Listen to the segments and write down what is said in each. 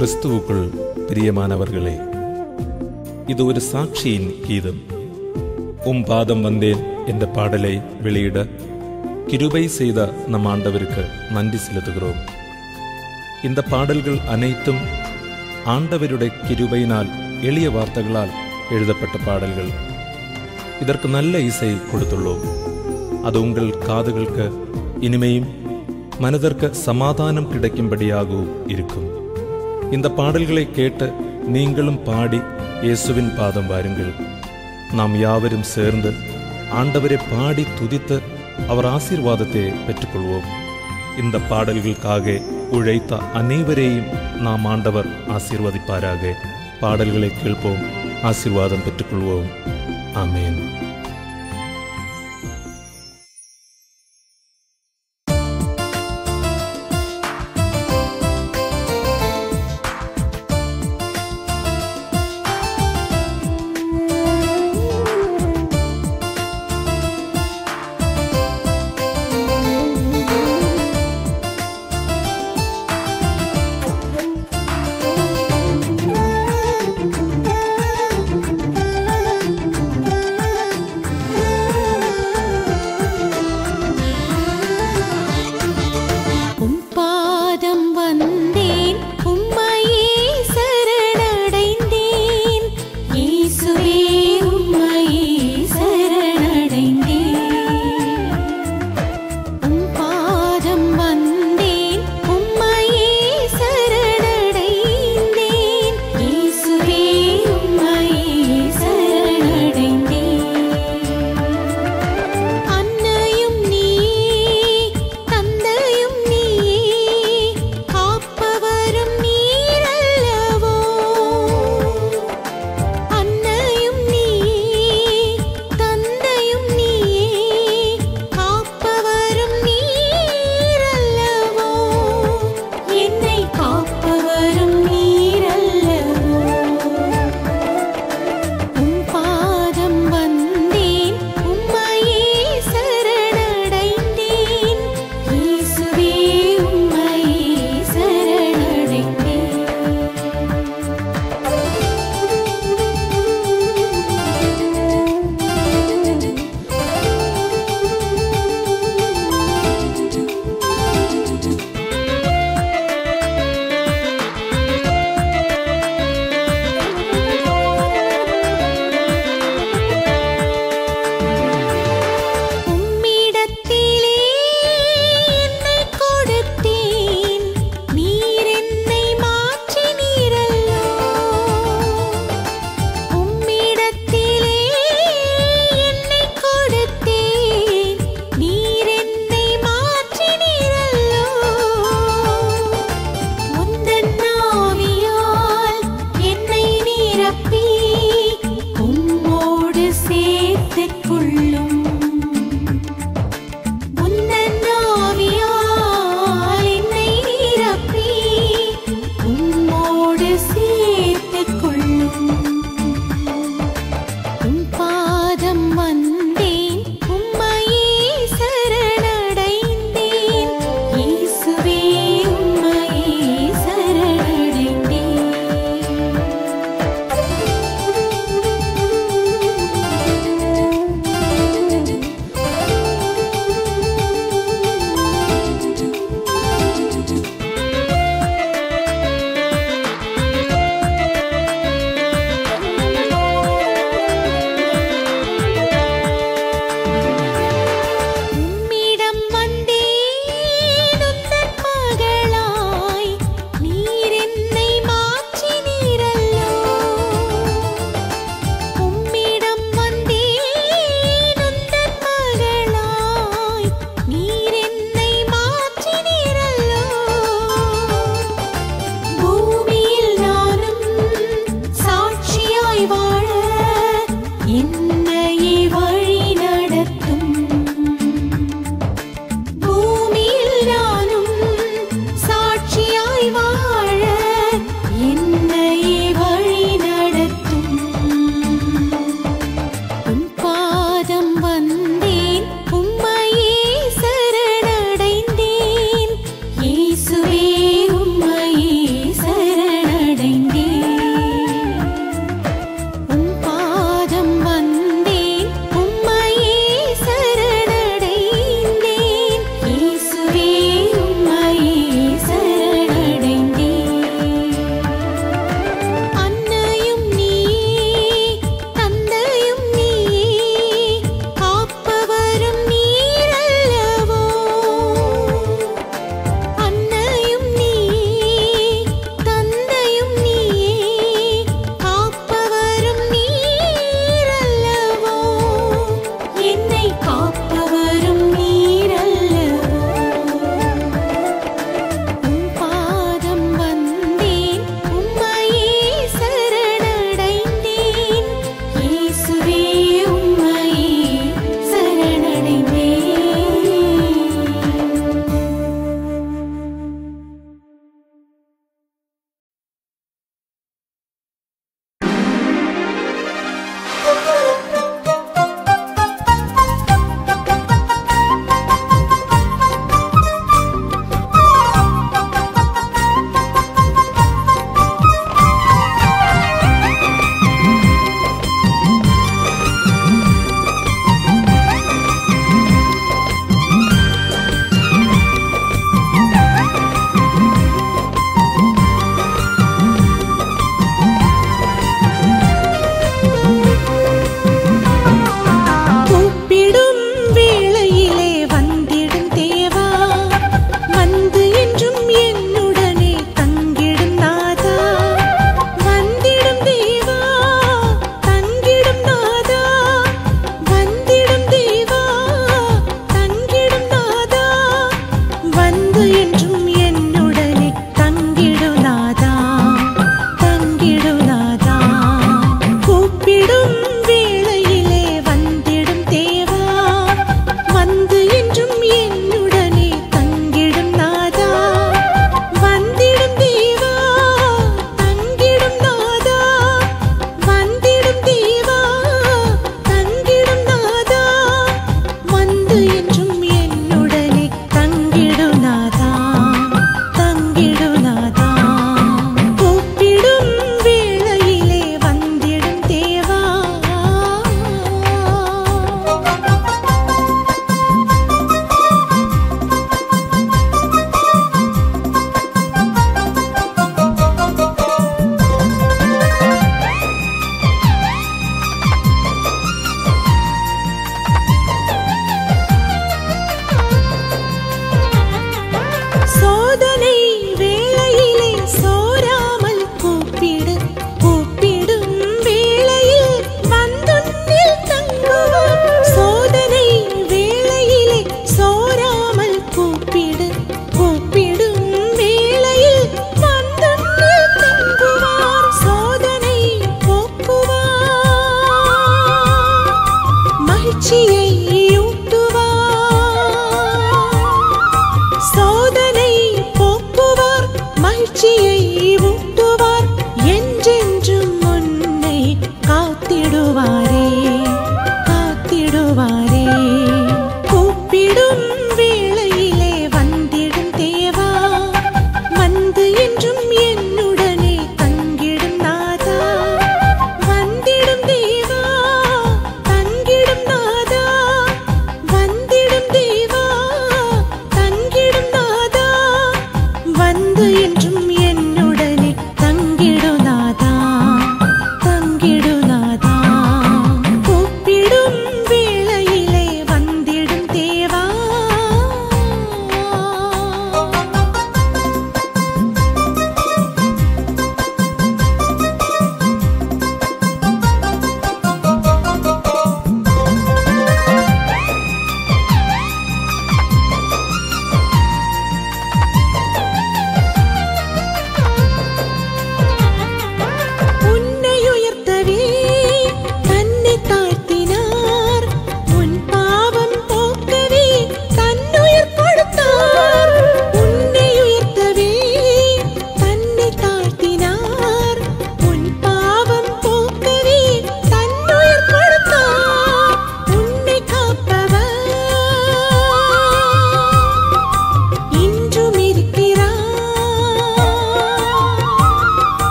கிறிஸ்துவுக்குள் பிரியமானவர்களே இது ஒரு சாட்சியின் கீதம் உம் பாதம் வந்தேன் என்ற பாடலை வெளியிட கிருபை செய்த நம் ஆண்டவருக்கு நன்றி செலுத்துகிறோம் இந்த பாடல்கள் அனைத்தும் ஆண்டவருடைய கிருபையினால் எளிய வார்த்தைகளால் எழுதப்பட்ட பாடல்கள் இதற்கு நல்ல இசை கொடுத்துள்ளோம் அது உங்கள் காதுகளுக்கு இனிமையும் மனதிற்கு சமாதானம் கிடைக்கும்படியாகவும் இருக்கும் இந்த பாடல்களை கேட்டு நீங்களும் பாடி இயேசுவின் பாதம் வாருங்கள் நாம் யாவரும் சேர்ந்து ஆண்டவரை பாடி துதித்து அவர் ஆசீர்வாதத்தை பெற்றுக்கொள்வோம் இந்த பாடல்களுக்காக உழைத்த அனைவரையும் நாம் ஆண்டவர் ஆசீர்வதிப்பாராக பாடல்களை கேட்போம் ஆசீர்வாதம் பெற்றுக்கொள்வோம் ஆமேன்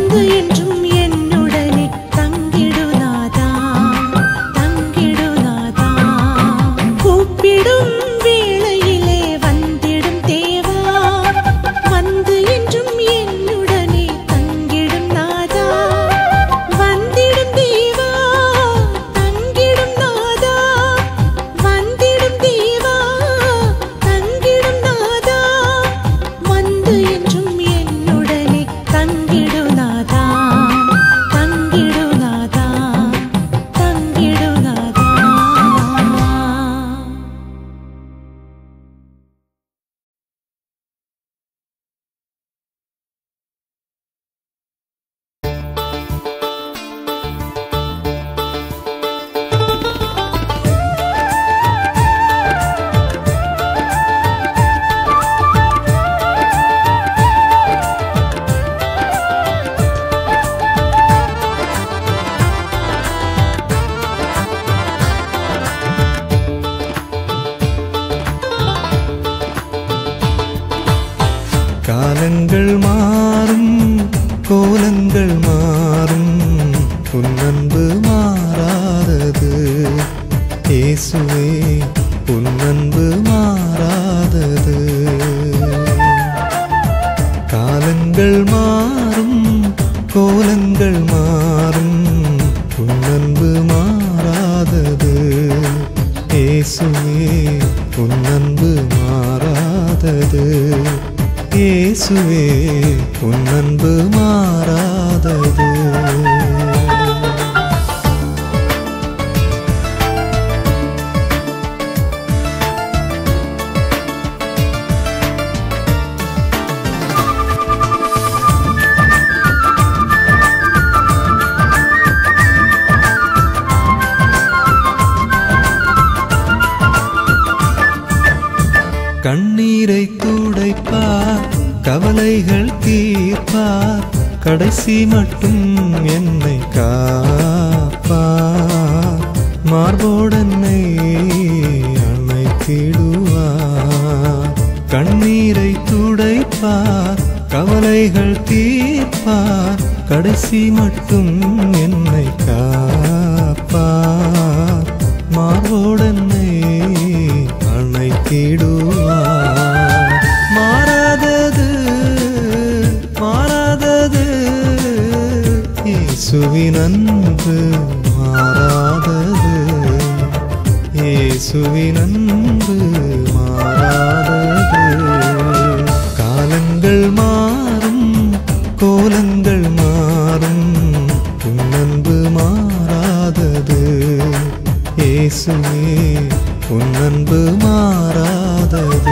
வந்து என்றும் என்னுடனே தங்கிடுநாதா தங்கிடுநாதா கூப்பிடும் வேளையிலே வந்திடும் தேவா வந்து என்றும் என்னுடனே தங்கிடும் நாதா வந்திடும் தேவா தங்கிடும் நாதா வந்திடும் தேவா தங்கிடும் நாதா வந்து என்றும் என்னுடனே தங்கிடுநாதா தங்கிடுநாதா தங்கிடுநாதா காலங்கள் மாறும் கோலங்கள் மாறும் உன் அன்பு மாறாதது இயேசுவே உன் அன்பு மாறாதது காலங்கள் மாறும் கோலங்கள் மாறும் உன் அன்பு மாறாதது இயேசுவே உன் அன்பு மாறாதது இயேசுவே உன் அன்பு மாறாதது கண்ணீரை துடைப்பார் கவலைகள் தீர்ப்பார் கடைசி மட்டும் என்னை காப்பார் மார்போடன்னை அணைத்திடுவார் கண்ணீரை துடைப்பார் கவலைகள் தீர்ப்பார் கடைசி மட்டும் என்னை காப்பார் மார்போடன்னை அணைத்திடுவார் மாறாதது மாறாதது இயேசுவின் அன்பு மாறாதது இயேசுவின் அன்பு மாறாதது காலங்கள் மாறும் கோலங்கள் மாறும் உன் அன்பு மாறாதது இயேசுவே உன் அன்பு மாறாதது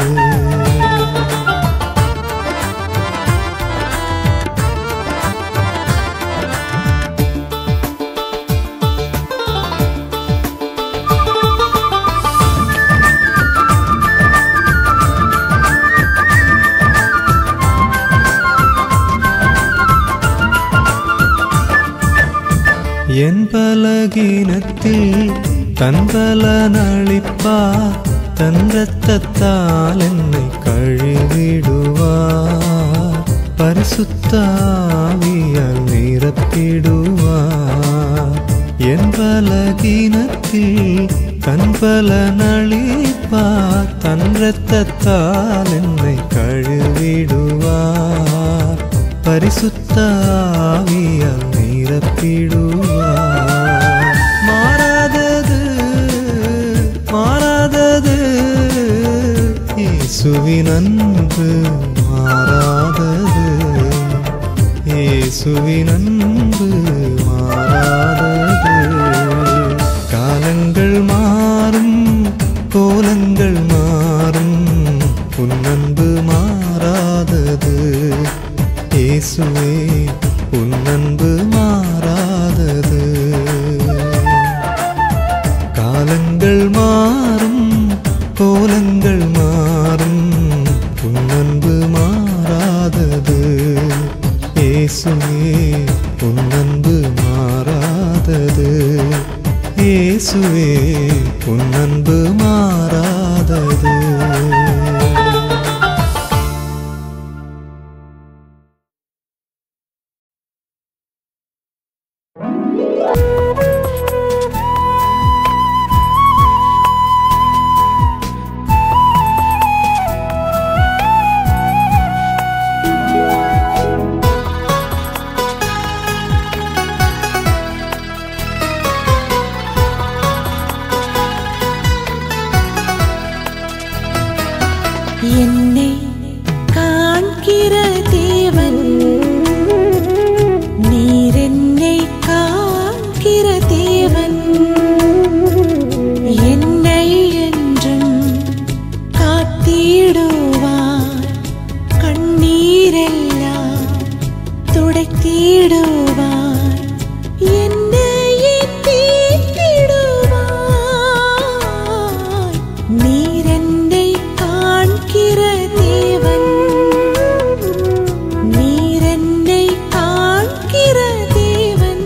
என் பலகீனத்தில் தன் பலனளிப்பார் தன் இரத்தத்தால் என்னை கழுவிடுவார் பரிசுத்தாவியால் நிரப்பிடுவார் என் பலகீனத்தில் தன் பலனளிப்பார் தன் இரத்தத்தால் என்னை கழுவிடுவார் பரிசுத்தாவியால் நிரப்பிடுவார் மாறாதது மாறாதது இயேசுவின் அன்பு மாறாதது இயேசுவின் அன்பு மாறாதது காலங்கள் மாறும் கோலங்கள் மாறும் உன் அன்பு மாறாதது இயேசுவே உன் அன்பு மாறாதது காலங்கள் மாறும் கோலங்கள் மாறும் உன் அன்பு மாறாதது இயேசுவே உன் அன்பு மாறாதது இயேசுவே உன் அன்பு மாறாதது என்னை காண்கிற தேவன் நீர் என்னை காண்கிற தேவன் என்னை என்றும் காத்திடுவார் கண்ணீரெல்லாம் துடைத்திடுவார் என்னையே தீர்த்திடுவார் நீர் என்னை காண்கிற தேவன் நீர் என்னை காண்கிற தேவன்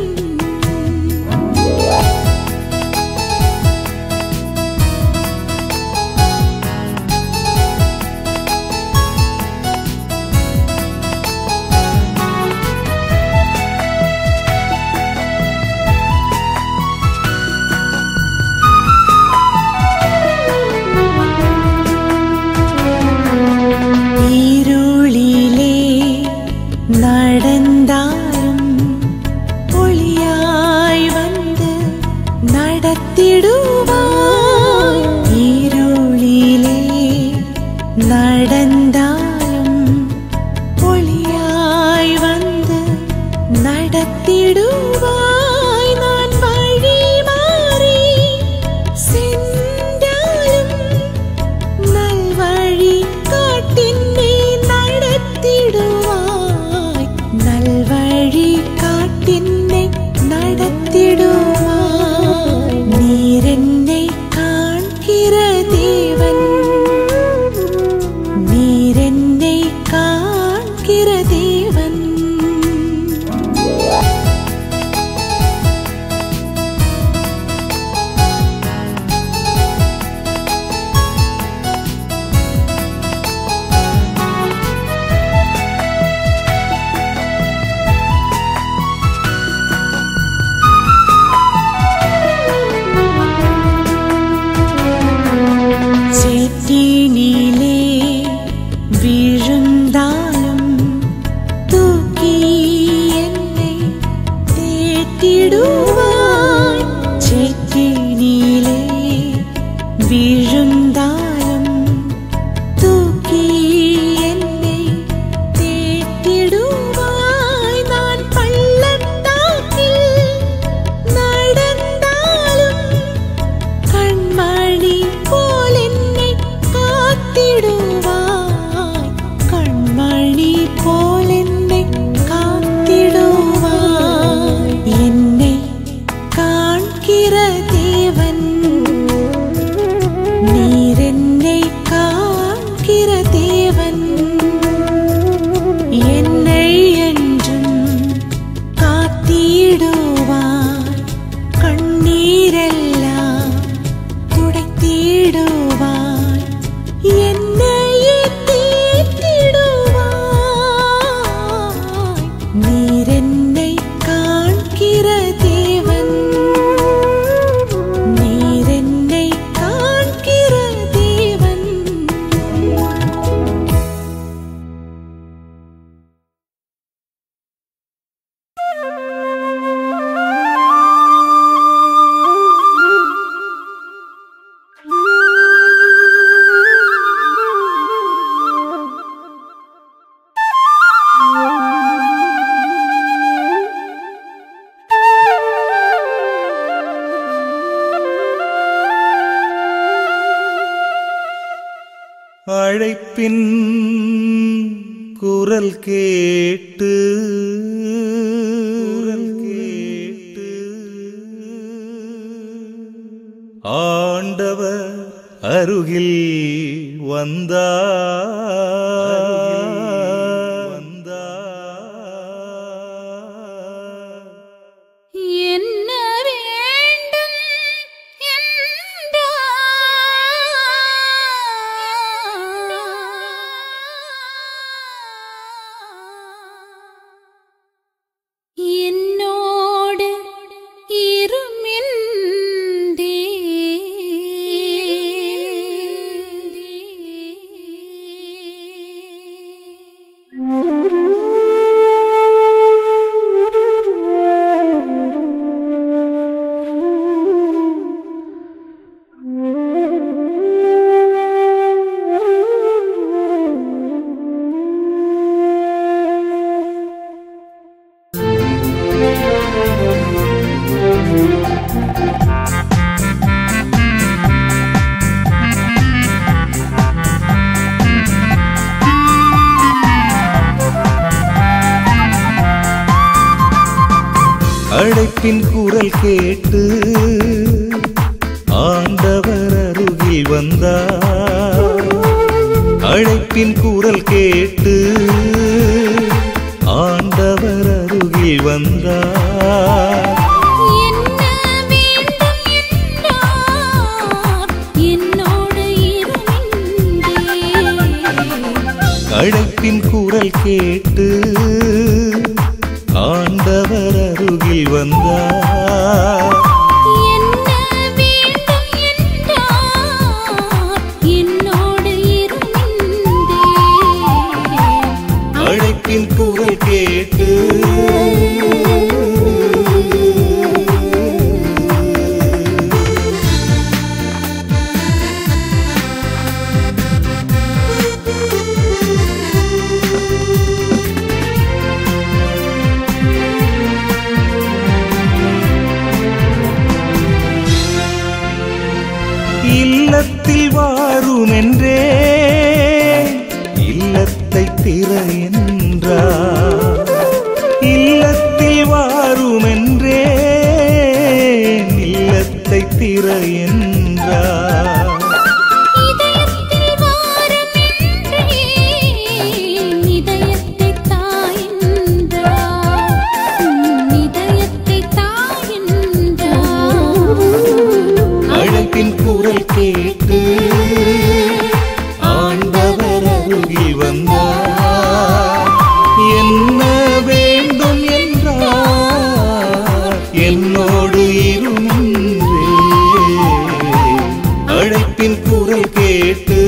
இருளிலே நடந்தாலும் ஒளியாய் வந்து நடத்திடுவாய் இருளிலே நடந்தாலும் ஒளியாய் வந்து நடத்திடுவாய் நான் வழி மாறி சென்றாலும் நல்வழி காட்டின்னே நடத்திடுவாய் நல்வழி காட்டின்னை நடத்திடுவாய் நீர் என்னை காண்கிற தேவன் நீர் என்னை காண்கிற தேவன் சேற்றினிலே விழுந்தாலும் தூக்கி என்னை தேற்றிடுவாய் சேற்றினிலே விழுந்தாலும் தூக்கி என்னை தேற்றிடுவாய் நான் பள்ளத்தாக்கில் நடந்தாலும் கண்மணி போல் என்னை காத்திடுவாய் கண்மணி போல் என்னை காத்திடுவாய் என்னை காண்கிற தேவன் நீர் என்னை காண்கிற தேவன் என்னை என்றும் காத்திடுவாய் கண்ணீரெல்லாம் துடைத்திடுவாய் என்னையே தீர்த்திடுவாய் நீர் என்னை காண்கிற தேவன் நீர் என்னை காண்கிற தேவன் அழைப்பின் குரல் கேட்டு குரல் கேட்டு ஆண்டவர் அருகில் வந்தா வந்தார் என்ன வேண்டும் என்றார் என்னோடு அழைப்பின் குரல் கேட்டு ஆண்டவர் அருகில் வந்தார் அழைப்பின் குரல் கேட்டு ஆண்டவர் அருகில் வந்தார் என்ன வேண்டும் என்றார் என்னோடு இருந்தே அழைப்பின் குரல் கேட்டு ஆண்டவர் அருகில் வந்தார் என்ன வேண்டும் என்றார் என்னோடு இருந்தே அழைப்பின் குரல் கேட்டு இல்லத்தில் வாரும் என்றே இல்லத்தை திற என்றார் இல்லத்தில் வாரும் என்றே இல்லத்தை திற என்றார் இதயத்தில் வாரம் என்றே இதயத்தை தாயின்றார் இதயத்தை தாயின்றார் அழைப்பின் குரல் கேட்டு ஆண்டவர் அருகில் வந்தார் என்ன வேண்டும் என்றார் என்னோடு இருந்தே அழைப்பின் குரல் கேட்டு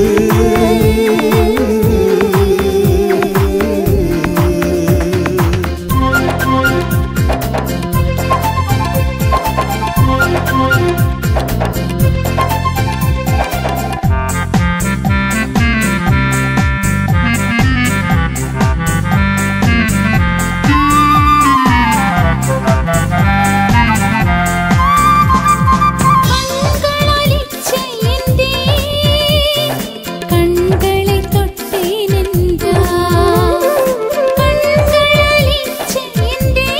கண்களால் இச்சையின்றி கண்களை தொட்டேன் என்றார் கண்களால் இச்சையின்றி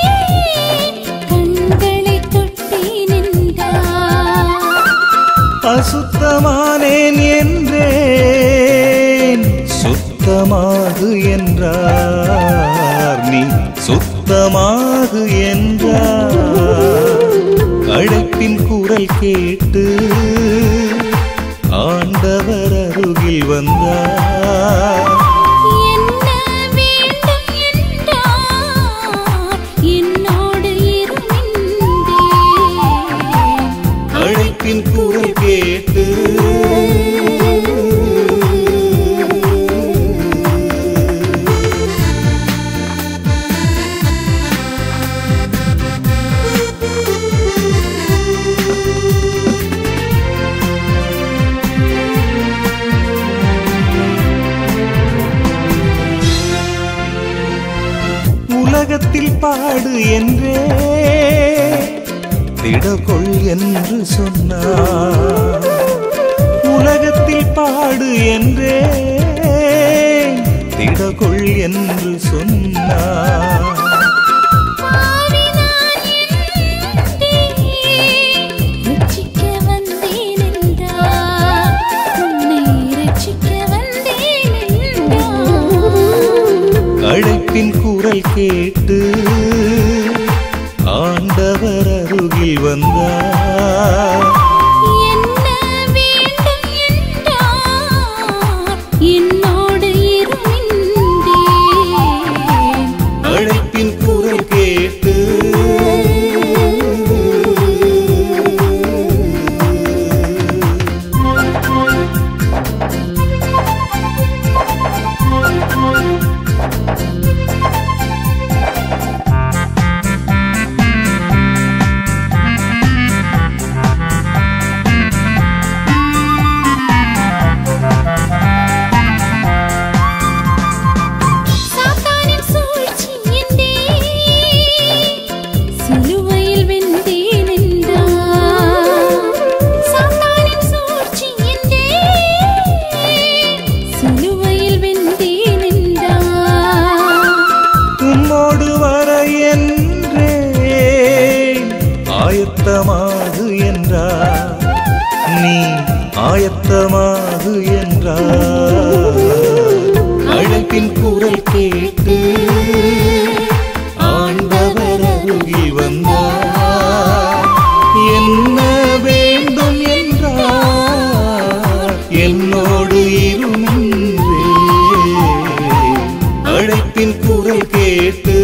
கண்களை தொட்டேன் என்றார் அசுத்தமானேன் என்றேன் சுத்தமாகு என்றார் நீ சுத்தமாகு என்றார் அழைப்பின் குரல் கேட்டு ஆண்டவர் அருகில் வந்தார் என்ன வேண்டும் என்றார் என்னோடு இருந்தே அழைப்பின் குரல் கேட்டு உலகத்தில் பாடு என்றே திடகொள் என்று சொன்னார் உலகத்தில் பாடு என்றே திடகொள் என்று சொன்னார் பாவினான் என்றே ரட்சிக்க வந்தேன் என்றார் உன்னை ரட்சிக்க வந்தேன் என்றார் அழைப்பின் குரல் கேட்டு ஆண்டவர் அருகில் வந்தார் என்ன வேண்டும் என்றார் என்னோடு இருந்தே அழைப்பின் குரல் கேட்டு சாத்தானின் சூழ்ச்சி என்றே ஆயத்தமாகு என்றார் நீ ஆயத்தமாகு என்றார் அழைப்பின் குரல் கேட்டு ஆண்டவர் அருகில் வந்தார் என்ன வேண்டும் என்றார் என்னோடு இருந்தே அழைப்பின் குரல் கேட்டு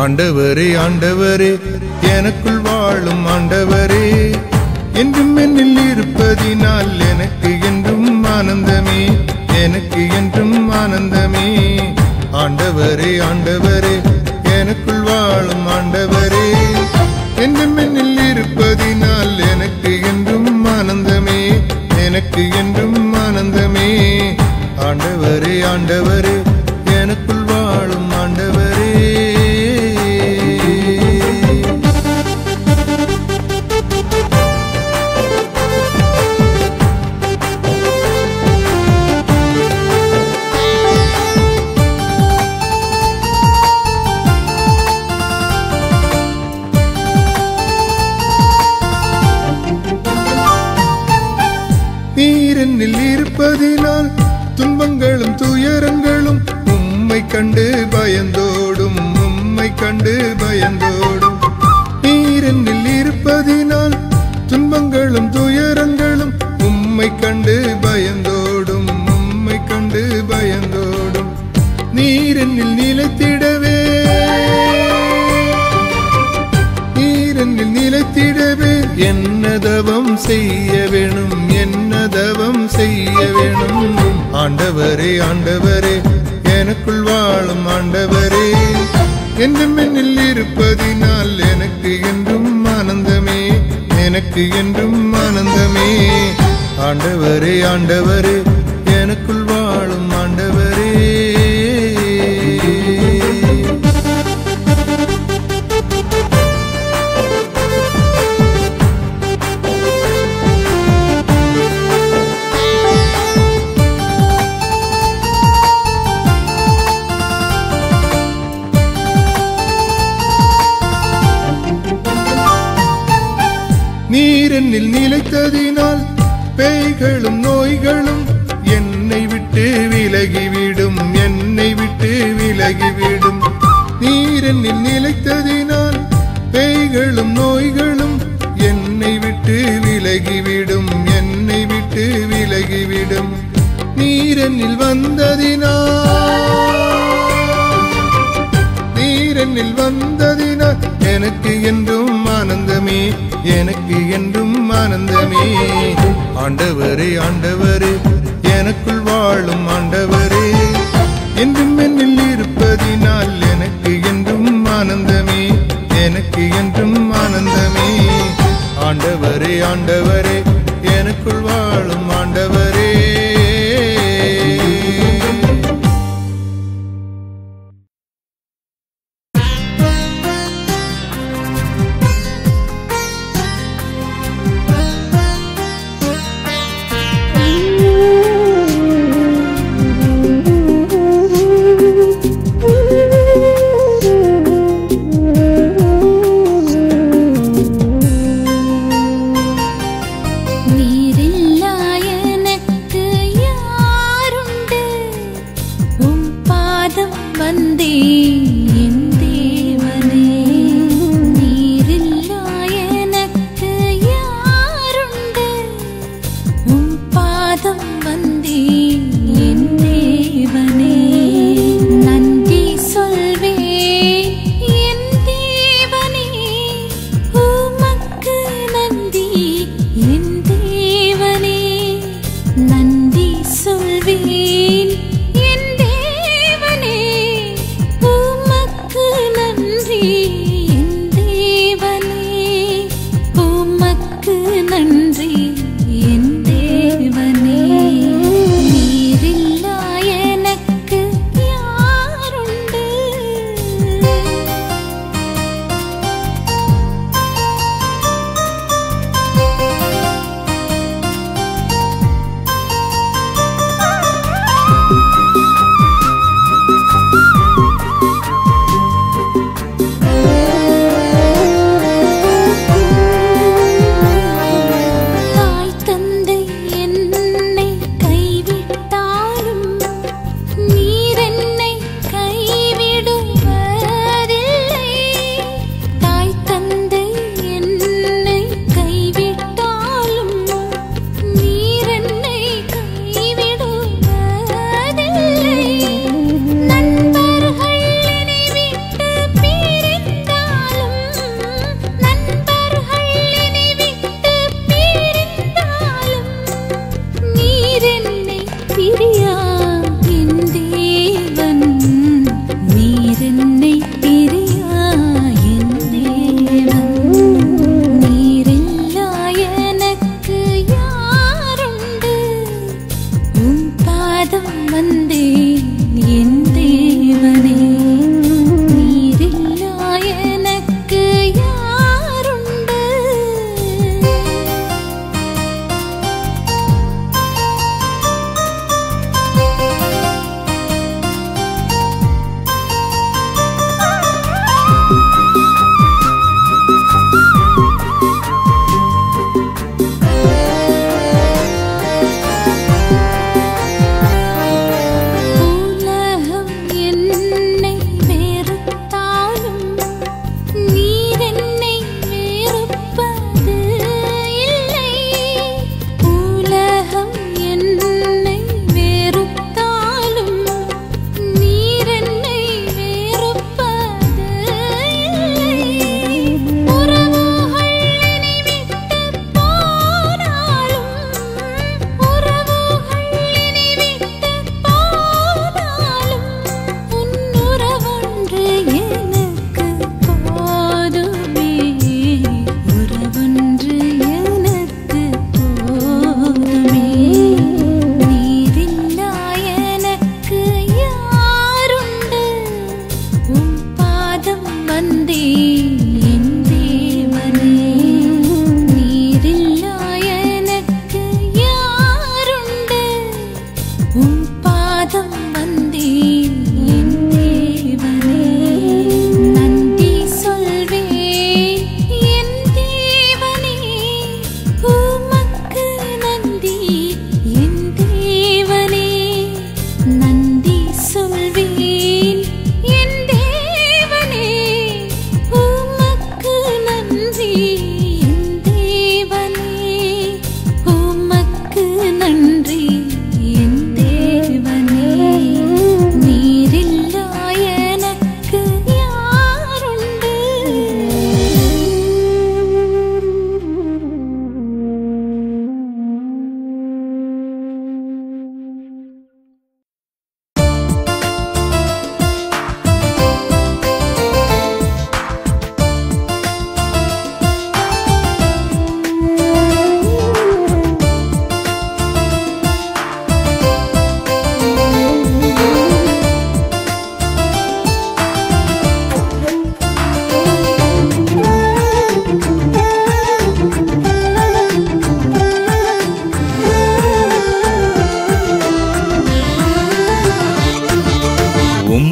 ஆண்டவரே ஆண்டவரே எனக்குள் வாழும் ஆண்டவரே என்றும் என்னில் இருப்பதினால் எனக்கு என்றும் ஆனந்தமே எனக்கு என்றும் ஆனந்தமே ஆண்டவரே ஆண்டவரே எனக்குள் வாழும் ஆண்டவரே என்றும் என்னில் இருப்பதினால் எனக்கு என்றும் ஆனந்தமே எனக்கு என்றும் ஆனந்தமே ஆண்டவரே ஆண்டவரே எனக்குள் வாழும் ஆண்டவரே நீர் என்னில் இருப்பதினால் துன்பங்களும் துயரங்களும் உம்மை கண்டு பயந்தோடும் உம்மை கண்டு பயந்தோடும் நீர் என்னில் இருப்பதினால் துன்பங்களும் துயரங்களும் உம்மை கண்டு பயந்தோடும் உம்மை கண்டு பயந்தோடும் நீர் என்னில் நிலைத்திடவே நீரென்னில் நிலைத்திடவே என்ன தவம் செய்ய வேணும் என்ன தவம் செய்ய வேணும் ஆண்டவரே ஆண்டவரே எனக்குள் வாழும் ஆண்டவரே என்றும் என்னில் இருப்பதினால் எனக்கு என்றும் ஆனந்தமே எனக்கு என்றும் ஆனந்தமே ஆண்டவரே ஆண்டவரே எனக்குள் வாழும் ஆண்டவரே நீர் என்னில் நிலைத்ததினால் பேய்களும் நோய்களும் என்னை விட்டு விலகிவிடும் என்னை விட்டு விலகிவிடும் நீர் என்னில் நிலைத்ததினால் பேய்களும் நோய்களும் என்னை விட்டு விலகிவிடும் என்னை விட்டு விலகிவிடும் நீர் என்னில் வந்ததினால் நீரென்னில் வந்ததினால் எனக்கு என்றும் ஆனந்தமே எனக்கு என்றும் ஆனந்தமே ஆண்டவரே ஆண்டவரே எனக்குள் வாழும் ஆண்டவரே என்றும் என்னில் இருப்பதினால் எனக்கு என்றும் ஆனந்தமே எனக்கு என்றும் ஆனந்தமே ஆண்டவரே ஆண்டவரே எனக்குள் வாழும் ஆண்டவரே நீரில்லா எனக்கு யாருண்டு உம் பாதம் வந்தே என் தேவனே நீரில்லா எனக்கு யாருண்டு உம் பாதம் வந்தே என் தேவனே நன்றி சொல்வேன் என் தேவனே உமக்கு நன்றி என் தேவனே நன்றி சொல்வேன் என் தேவனே உமக்கு நன்றி என் தேவனே உமக்கு நன்றி என் தேவனே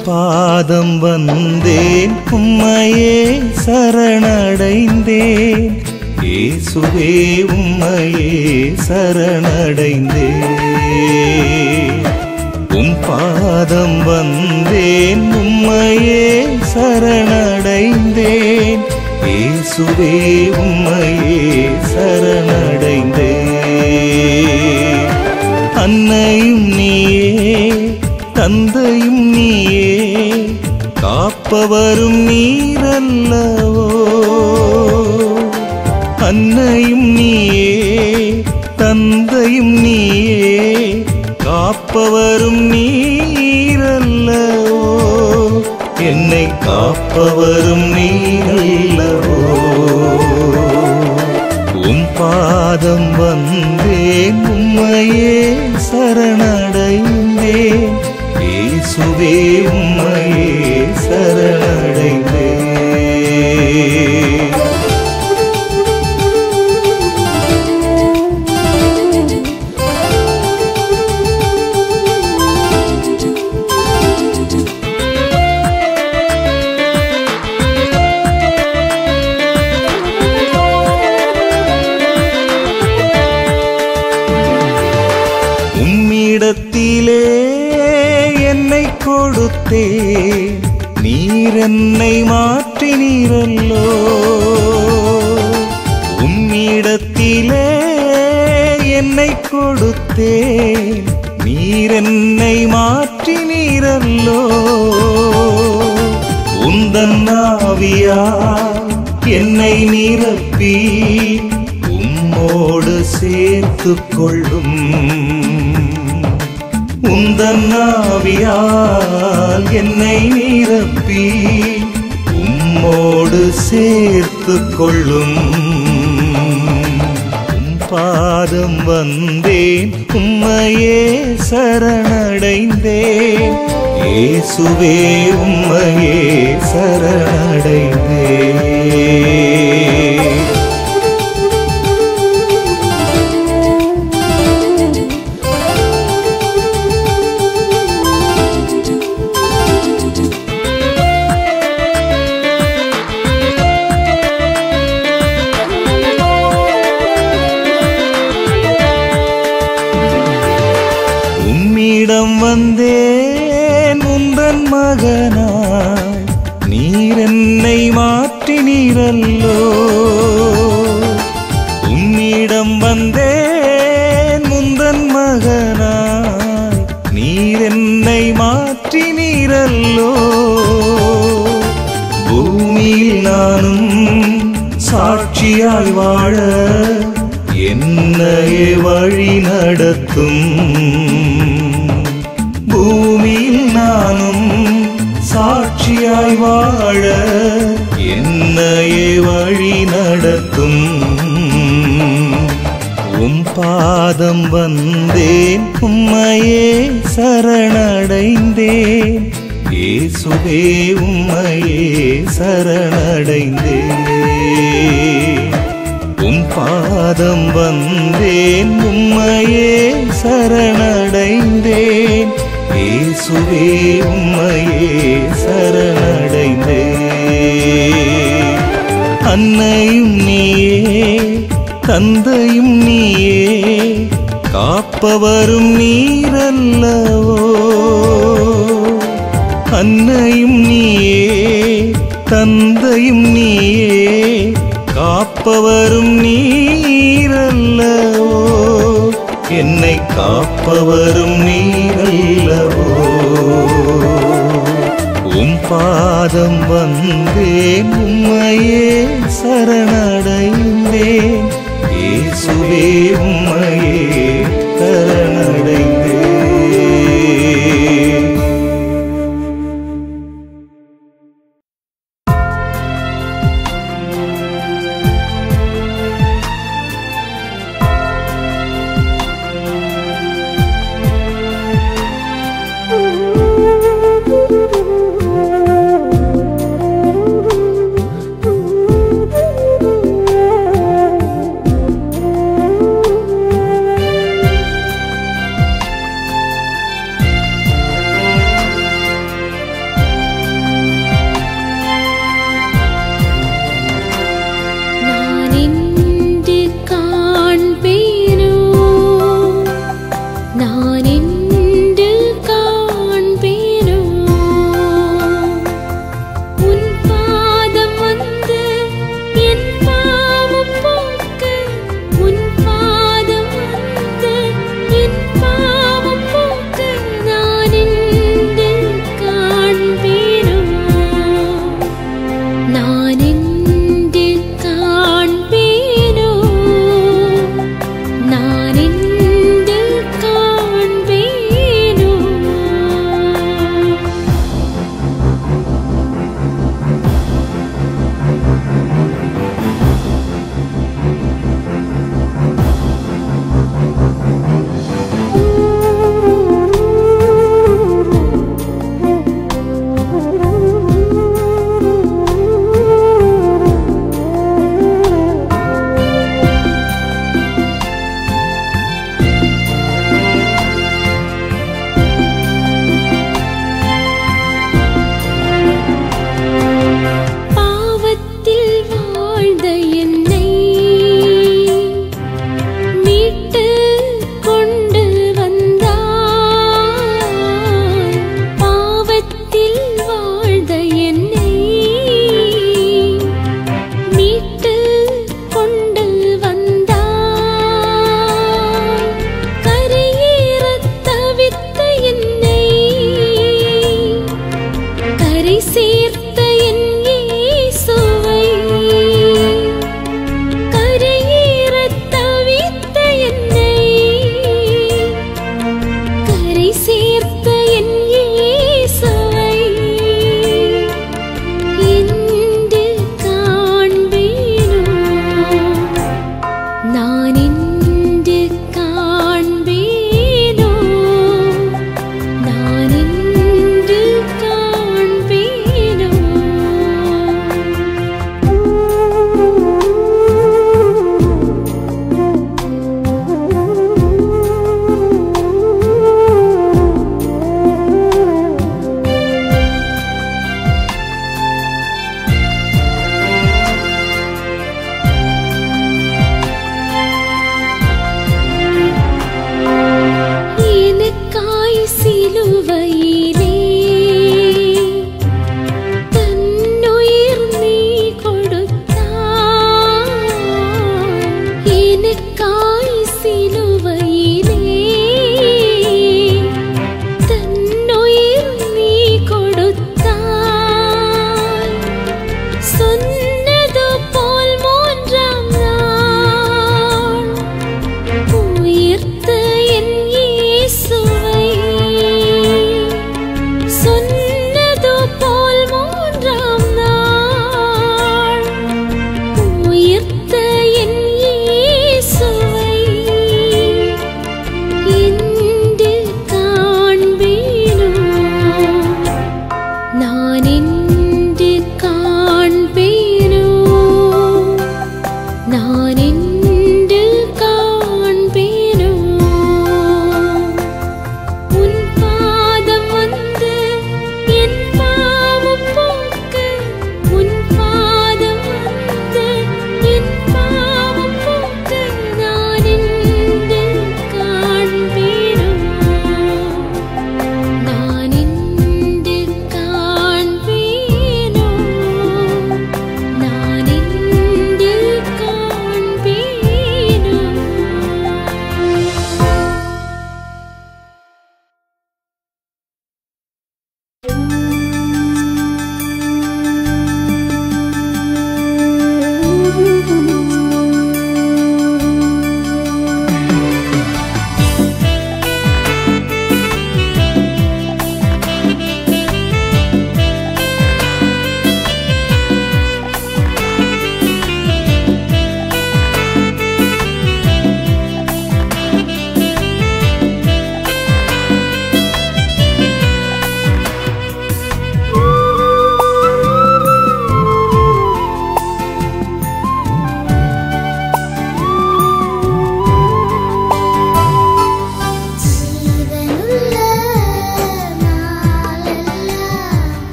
பாதம் வந்தேன் உம்மையே சரணடைந்தேன் இயேசுவே உம்மையே சரணடைந்தேன் உம் பாதம் வந்தேன் உம்மையே சரணடைந்தேன் இயேசுவே உம்மையே சரணடைந்தேன் அன்னையும் நீயே தந்தையும் நீயே காப்பவரும் நீரல்லவோ அன்னையும் நீயே தந்தையும் நீயே காப்பவரும் நீரல்லவோ என்னை காப்பவரும் நீரல்லவோ உம் பாதம் வந்தேன் உம்மையே சரணடைந்தேன் இயேசுவே உம்மையே சரணடைந்தேன் உம்மிடத்திலே என்னை கொடுத்தே நீர் என்னை மாற்றினீரல்லோ உம்மிடத்திலே என்னை கொடுத்தே நீர் என்னை மாற்றினீரல்லோ உந்தன் ஆவியா என்னை நிரப்பி உம்மோடு சேர்த்துக் கொள்ளும் உந்தன் ஆவியால் என்னை நிரப்பி உம்மோடு சேர்த்துக் கொள்ளும் உம் பாதம் வந்தேன் உம்மையே சரணடைந்தேன் இயேசுவே உம்மையே சரணடைந்தேன் உம்மிடம் வந்தேன் உந்தன் மகனாய் நீர் என்னை மாற்றினீரல்லோ உம்மிடம் வந்தேன் உந்தன் மகனாய் நீர் என்னை மாற்றினீரல்லோ பூமியில் நானும் சாட்சியாய் வாழ என்னையே வழி நடத்தும் பூமியில் நானும் சாட்சியாய் வாழ என்னையே வழி நடத்தும் உம் பாதம் வந்தேன் உம்மையே சரணடைந்தேன் இயேசுவே உம்மையே சரணடைந்தேன் உம் பாதம் வந்தேன் உம்மையே சரணடைந்தேன் இயேசுவே உம்மையே சரணடைந்தேன் அன்னையும் நீயே தந்தையும் நீயே காப்பவரும் நீரல்லவோ அன்னையும் நீயே தந்தையும் நீயே காப்பவரும் நீரல்லவோ என்னை காப்பவரும் நீரல்லவோ உம் பாதம் வந்தேன் உம்மையே சரணடைந்தேன் இயேசுவே உம்மையே சரணடைந்தேன் Thank you.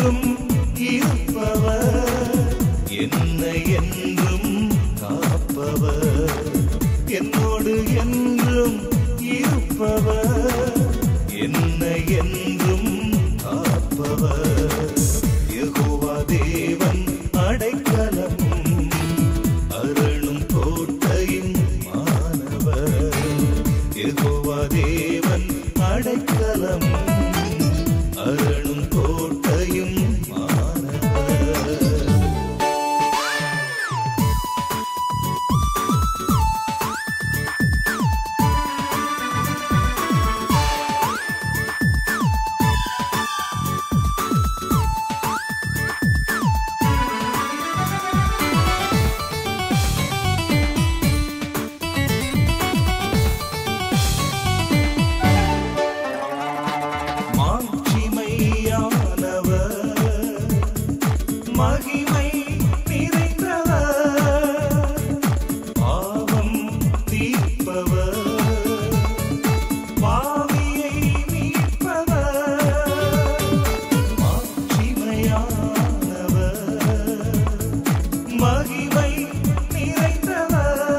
என்றும் இருப்பவர் என்னை என்றும் காப்பவர் என்னோடு என்றும் இருப்பவர் என்னை என்றும் காப்பவர் யெகோவா தேவன் அடைக்கலம் அருளும் கோட்டையும் மாணவர் யெகோவா தேவன் அடைக்கலம் அருளும் கோட்டையும் மாணவர் மாட்சிமையானவர் மகிமை நிறைந்தவர் பாவம் தீர்ப்பவர் பாவியை மீட்பவர் மாட்சிமையானவர் மகிமை நிறைந்தவர்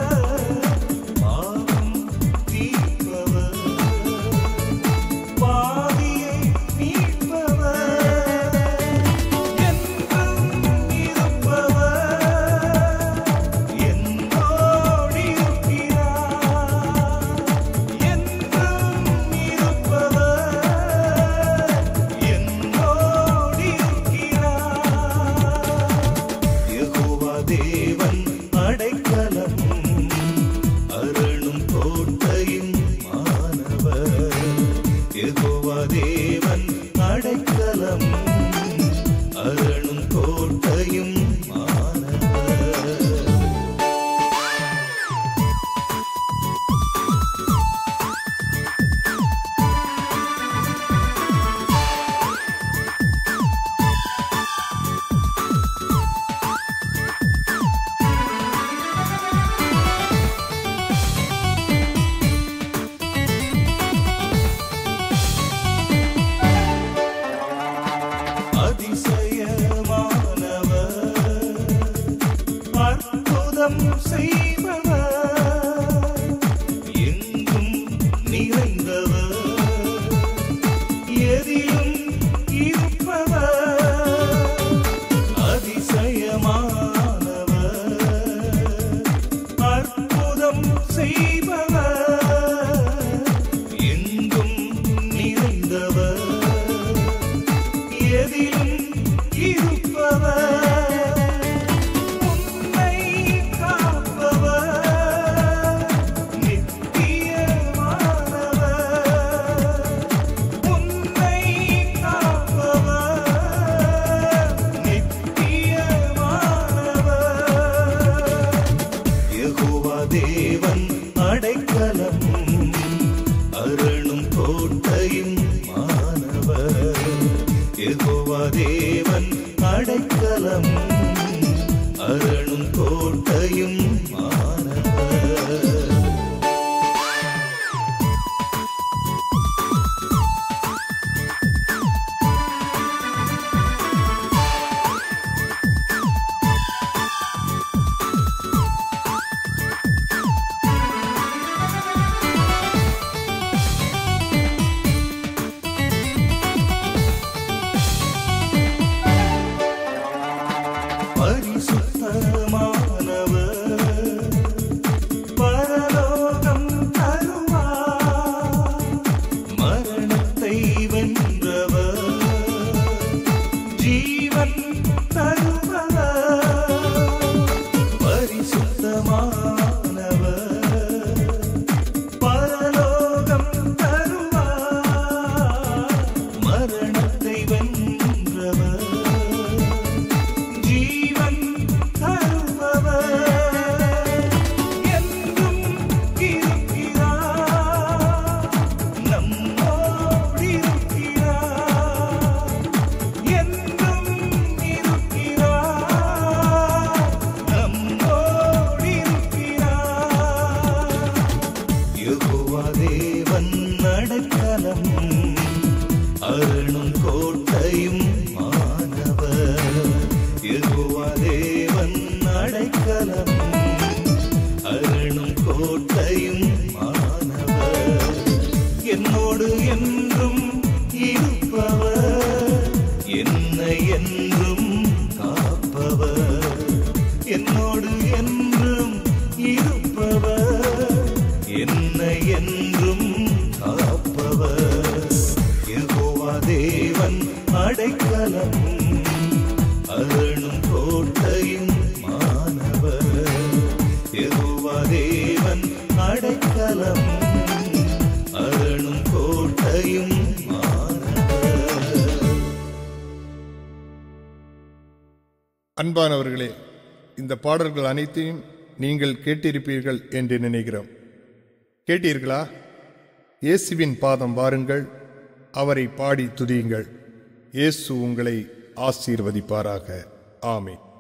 பாவம் தீர்ப்பவர் பாவியை மீட்பவர் என்றும் இருப்பவர் என்னோடு இருக்கிறார் என்றும் இருப்பவர் என்னோடு இருக்கிறார் யெகோவா தேவன் அடைக்கலம் அருளும் கோட்டையும் மாணவர் யெகோவா தேவன் அடைக்கலம் அருளும் கோட்டையும் மாணவர் அதிசயமானவர் அற்புதம் செய்பவர் எங்கும் நிறைந்தவர் எதிலும் இருப்பவர் அதிசயமானவர் அற்புதம் செய்பவர் எங்கும் நிறைந்தவர் எதிலும் இருப்பவர் உன்னை காப்பவர் நித்தியமானவர் உன்னை காப்பவர் நித்தியமானவர் யெகோவா தேவன் அடைக்கலம் அருளும் கோட்டையும் மாணவர் யெகோவா தேவன் அடைக்கலம் அருளும் கோட்டையும் மாணவர் பரிசுத்தமானவர் பரலோகம் தருவார் மரணத்தை வென்றவர் ஜீவன் தருபவர் பரிசுத்தமானவர் பரலோகம் தருவார் மரணத்தை வென்றவர் ஜீவன் தருபவர் என்றும் இருக்கிறார் நம்மோடு இருக்கிறார் என்றும் என்னை என்றும் காப்பவர் என்னோடு என்றும் இருப்பவர் என்னை என்றும் காப்பவர் யெகோவா தேவன் அடைக்கலம் அருணும் கோட்டையும் மாணவர் யெகோவா தேவன் அடைக்கலம் அருணும் கோட்டையும் மாணவர் அன்பானவர்களே இந்த பாடல்கள் அனைத்தையும் நீங்கள் கேட்டிருப்பீர்கள் என்று நினைக்கிறோம் கேட்டீர்களா இயேசுவின் பாதம் வாருங்கள் அவரை பாடி துதியுங்கள் இயேசு உங்களை ஆசீர்வதிப்பாராக ஆமென்